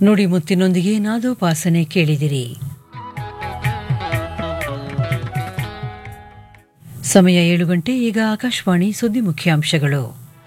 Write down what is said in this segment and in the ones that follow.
ನುಡಿ ಮುತ್ತಿನೊಂದಿಗೆ ನಾದೋಪಾಸನೆ ಕೇಳಿದಿರಿ ಸಮಯ ಏಳು ಗಂಟೆ ಈಗ ಆಕಾಶವಾಣಿ ಸುದ್ದಿ ಮುಖ್ಯಾಂಶಗಳು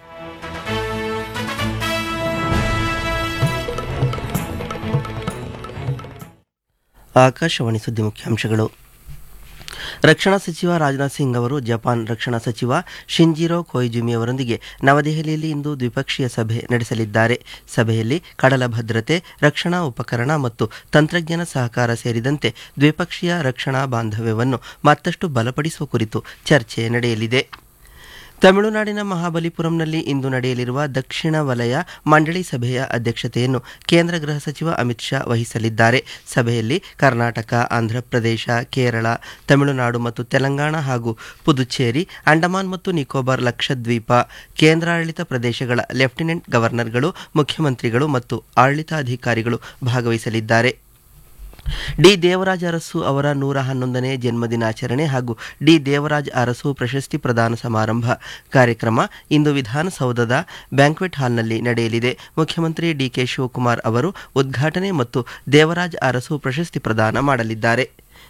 ಆಕಾಶವಾಣಿ ಸುದ್ದಿ ಮುಖ್ಯಾಂಶಗಳು ರಕ್ಷಣಾ ಸಚಿವ ರಾಜನಾಥ್ ಸಿಂಗ್ ಅವರು ಜಪಾನ್ ರಕ್ಷಣಾ ಸಚಿವ ಶಿಂಜಿರೋ ಕೊಯ್ಜುಮಿ ಅವರೊಂದಿಗೆ ನವದೆಹಲಿಯಲ್ಲಿ ಇಂದು ದ್ವಿಪಕ್ಷೀಯ ಸಭೆ ನಡೆಸಲಿದ್ದಾರೆ ಸಭೆಯಲ್ಲಿ ಕಡಲ ಭದ್ರತೆ ರಕ್ಷಣಾ ಉಪಕರಣ ಮತ್ತು ತಂತ್ರಜ್ಞಾನ ಸಹಕಾರ ಸೇರಿದಂತೆ ದ್ವಿಪಕ್ಷೀಯ ರಕ್ಷಣಾ ಬಾಂಧವ್ಯವನ್ನು ಮತ್ತಷ್ಟು ಬಲಪಡಿಸುವ ಕುರಿತು ಚರ್ಚೆ ನಡೆಯಲಿದೆ ತಮಿಳುನಾಡಿನ ಮಹಾಬಲಿಪುರಂನಲ್ಲಿ ಇಂದು ನಡೆಯಲಿರುವ ದಕ್ಷಿಣ ವಲಯ ಮಂಡಳಿ ಸಭೆಯ ಅಧ್ಯಕ್ಷತೆಯನ್ನು ಕೇಂದ್ರ ಗೃಹ ಸಚಿವ ಅಮಿತ್ ಶಾ ವಹಿಸಲಿದ್ದಾರೆ ಸಭೆಯಲ್ಲಿ ಕರ್ನಾಟಕ ಆಂಧ್ರಪ್ರದೇಶ ಕೇರಳ ತಮಿಳುನಾಡು ಮತ್ತು ತೆಲಂಗಾಣ ಹಾಗೂ ಪುದುಚೇರಿ ಅಂಡಮಾನ್ ಮತ್ತು ನಿಕೋಬಾರ್ ಲಕ್ಷದ್ವೀಪ ಕೇಂದ್ರಾಡಳಿತ ಪ್ರದೇಶಗಳ ಲೆಫ್ಟಿನೆಂಟ್ ಗವರ್ನರ್ಗಳು ಮುಖ್ಯಮಂತ್ರಿಗಳು ಮತ್ತು ಆಡಳಿತಾಧಿಕಾರಿಗಳು ಭಾಗವಹಿಸಲಿದ್ದಾರೆ ಡಿ ದೇವರಾಜ ಅರಸು ಅವರ ನೂರ ಹನ್ನೊಂದನೇ ಜನ್ಮದಿನಾಚರಣೆ ಹಾಗೂ ಡಿ ದೇವರಾಜ್ ಅರಸು ಪ್ರಶಸ್ತಿ ಪ್ರದಾನ ಸಮಾರಂಭ ಕಾರ್ಯಕ್ರಮ ಇಂದು ವಿಧಾನಸೌಧದ ಬ್ಯಾಂಕ್ವೆಟ್ ಹಾಲ್ನಲ್ಲಿ ನಡೆಯಲಿದೆ ಮುಖ್ಯಮಂತ್ರಿ ಡಿಕೆ ಶಿವಕುಮಾರ್ ಅವರು ಉದ್ಘಾಟನೆ ಮತ್ತು ದೇವರಾಜ್ ಅರಸು ಪ್ರಶಸ್ತಿ ಪ್ರದಾನ ಮಾಡಲಿದ್ದಾರೆ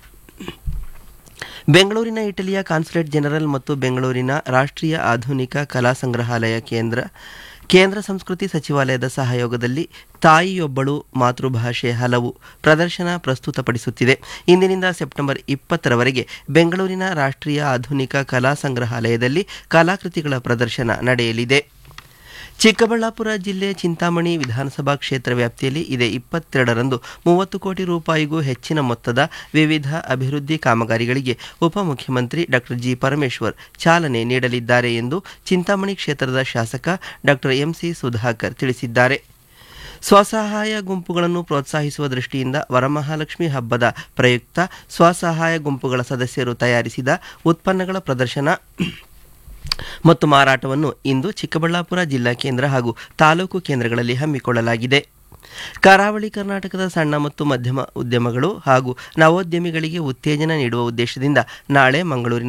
ಬೆಂಗಳೂರಿನ ಇಟಲಿಯ ಕಾನ್ಸುಲೇಟ್ ಜನರಲ್ ಮತ್ತು ಬೆಂಗಳೂರಿನ ರಾಷ್ಟ್ರೀಯ ಆಧುನಿಕ ಕಲಾ ಸಂಗ್ರಹಾಲಯ ಕೇಂದ್ರ ಕೇಂದ್ರ ಸಂಸ್ಕೃತಿ ಸಚಿವಾಲಯದ ಸಹಯೋಗದಲ್ಲಿ ತಾಯಿಯೊಬ್ಬಳು ಮಾತೃಭಾಷೆ ಹಲವು ಪ್ರದರ್ಶನ ಪ್ರಸ್ತುತಪಡಿಸುತ್ತಿದೆ ಇಂದಿನಿಂದ ಸೆಪ್ಟೆಂಬರ್ ಇಪ್ಪತ್ತರವರೆಗೆ ಬೆಂಗಳೂರಿನ ರಾಷ್ಟ್ರೀಯ ಆಧುನಿಕ ಕಲಾ ಸಂಗ್ರಹಾಲಯದಲ್ಲಿ ಕಲಾಕೃತಿಗಳ ಪ್ರದರ್ಶನ ನಡೆಯಲಿದೆ ಚಿಕ್ಕಬಳ್ಳಾಪುರ ಜಿಲ್ಲೆ ಚಿಂತಾಮಣಿ ವಿಧಾನಸಭಾ ಕ್ಷೇತ್ರ ವ್ಯಾಪ್ತಿಯಲ್ಲಿ ಇದೇ ಇಪ್ಪತ್ತೆರಡರಂದು ಮೂವತ್ತು ಕೋಟಿ ರೂಪಾಯಿಗೂ ಹೆಚ್ಚಿನ ಮೊತ್ತದ ವಿವಿಧ ಅಭಿವೃದ್ಧಿ ಕಾಮಗಾರಿಗಳಿಗೆ ಉಪಮುಖ್ಯಮಂತ್ರಿ ಡಾಕ್ಟರ್ ಜಿ ಪರಮೇಶ್ವರ್ ಚಾಲನೆ ನೀಡಲಿದ್ದಾರೆ ಎಂದು ಚಿಂತಾಮಣಿ ಕ್ಷೇತ್ರದ ಶಾಸಕ ಡಾಕ್ಟರ್ ಎಂಸಿ ಸುಧಾಕರ್ ತಿಳಿಸಿದ್ದಾರೆ ಸ್ವಸಹಾಯ ಗುಂಪುಗಳನ್ನು ಪ್ರೋತ್ಸಾಹಿಸುವ ದೃಷ್ಟಿಯಿಂದ ವರಮಹಾಲಕ್ಷ್ಮಿ ಹಬ್ಬದ ಪ್ರಯುಕ್ತ ಸ್ವಸಹಾಯ ಗುಂಪುಗಳ ಸದಸ್ಯರು ತಯಾರಿಸಿದ ಉತ್ಪನ್ನಗಳ ಪ್ರದರ್ಶನ ಮತ್ತು ಮಾರಾಟವನ್ನು ಇಂದು ಚಿಕ್ಕಬಳ್ಳಾಪುರ ಜಿಲ್ಲಾ ಕೇಂದ್ರ ಹಾಗೂ ತಾಲೂಕು ಕೇಂದ್ರಗಳಲ್ಲಿ ಹಮ್ಮಿಕೊಳ್ಳಲಾಗಿದೆ ಕರಾವಳಿ ಕರ್ನಾಟಕದ ಸಣ್ಣ ಮತ್ತು ಮಧ್ಯಮ ಉದ್ಯಮಗಳು ಹಾಗೂ ನವೋದ್ಯಮಿಗಳಿಗೆ ಉತ್ತೇಜನ ನೀಡುವ ಉದ್ದೇಶದಿಂದ ನಾಳೆ ಮಂಗಳೂರಿನ